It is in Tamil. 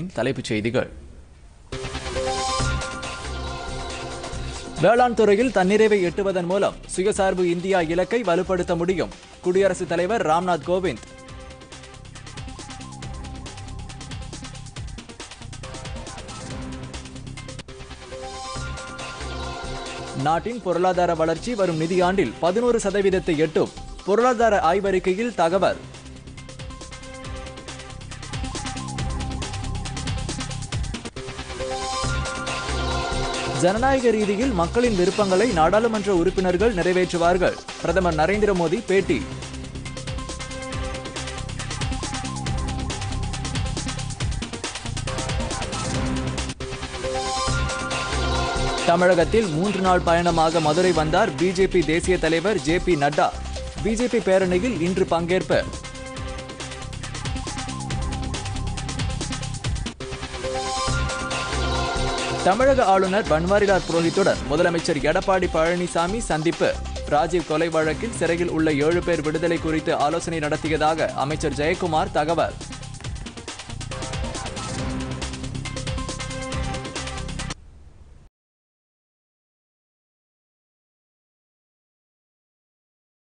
தலைப்புச் செய்திகள் வேளாண் துறையில் தன்னிறைவை எட்டுவதன் மூலம் சுயசார்பு இந்தியா இலக்கை வலுப்படுத்த முடியும் குடியரசுத் தலைவர் ராம்நாத் கோவிந்த் நாட்டின் பொருளாதார வளர்ச்சி வரும் நிதியாண்டில் பதினோரு சதவீதத்தை எட்டும் பொருளாதார ஆய்வறிக்கையில் தகவல் ஜனநாயக ரீதியில் மக்களின் விருப்பங்களை நாடாளுமன்ற உறுப்பினர்கள் நிறைவேற்றுவார்கள் பிரதமர் நரேந்திர மோடி பேட்டி தமிழகத்தில் மூன்று நாள் பயணமாக மதுரை வந்தார் பிஜேபி தேசிய தலைவர் ஜே பி நட்டா பிஜேபி பேரணியில் இன்று பங்கேற்பு தமிழக ஆளுநர் பன்வாரிலால் புரோஹித்துடன் முதலமைச்சர் எடப்பாடி பழனிசாமி சந்திப்பு ராஜீவ் கொலை வழக்கில் சிறையில் உள்ள ஏழு பேர் விடுதலை குறித்து ஆலோசனை நடத்தியதாக அமைச்சர் ஜெயக்குமார் தகவல்